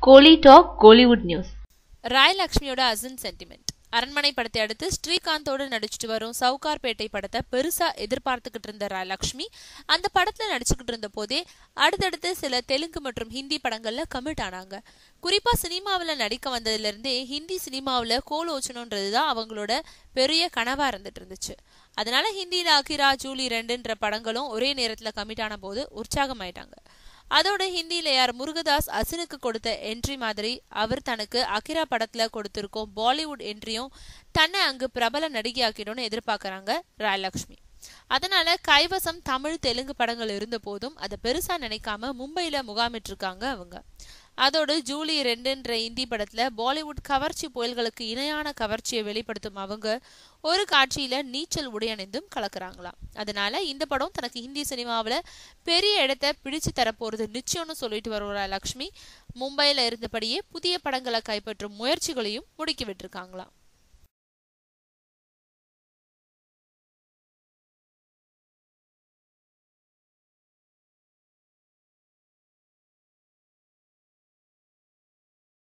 கோலி talk Kollywood news ராயலக்ஷ்மியோட அசன் sentiment Aranmanai படத்தை அடுத்து ஸ்ரீகாந்தோட நடிச்சிட்டு வரும் சவுகார்பேட்டை படத்தை பெருசா எதிர்பார்த்துக்கிட்டு இருந்த ராயலக்ஷ்மி அந்த படத்துல நடிச்சுக்கிட்டு இருந்த போதே அடுத்தடுத்து சில தெலுங்கு மற்றும் ஹிந்தி படங்கள்ல கமிட் ஆனாங்க குறிப்பா சினிமாவில் நடிக்க வந்ததுல இருந்தே ஹிந்தி சினிமாவில் கோலோச்சணுன்றது தான் அவங்களோட பெரிய கனவா இருந்துட்டு இருந்துச்சு அதனால ஹிந்தியில அகிரா ஜூலி ரெண்டுன்ற படங்களும் ஒரே நேரத்துல கமிட் ஆன போது உற்சாகமாயிட்டாங்க அதோட ஹிந்தியில யார் முருகதாஸ் அசினுக்கு கொடுத்த என்ட்ரி மாதிரி அவர் தனக்கு அகிரா படத்துல கொடுத்திருக்கோம் பாலிவுட் என்ட்ரியும் தன்னை அங்கு பிரபல நடிகையாக்கிடும்னு எதிர்பார்க்கறாங்க ராயலக்ஷ்மி அதனால கைவசம் தமிழ் தெலுங்கு படங்கள் இருந்த போதும் அதை பெருசா நினைக்காம மும்பையில முகாமிட்டிருக்காங்க அவங்க அதோடு ஜூலி ரெண்டுன்ற இந்தி படத்துல பாலிவுட் கவர்ச்சி புயல்களுக்கு இணையான கவர்ச்சியை வெளிப்படுத்தும் அவங்க ஒரு காட்சியில நீச்சல் உடையணிந்தும் கலக்குறாங்களாம் அதனால இந்த படம் தனக்கு ஹிந்தி சினிமாவில் பெரிய இடத்தை பிடிச்சு தரப்போறது நிச்சயம்னு சொல்லிட்டு வருவா லக்ஷ்மி மும்பையில இருந்தபடியே புதிய படங்களை கைப்பற்றும் முயற்சிகளையும் முடுக்கி விட்டுருக்காங்களாம்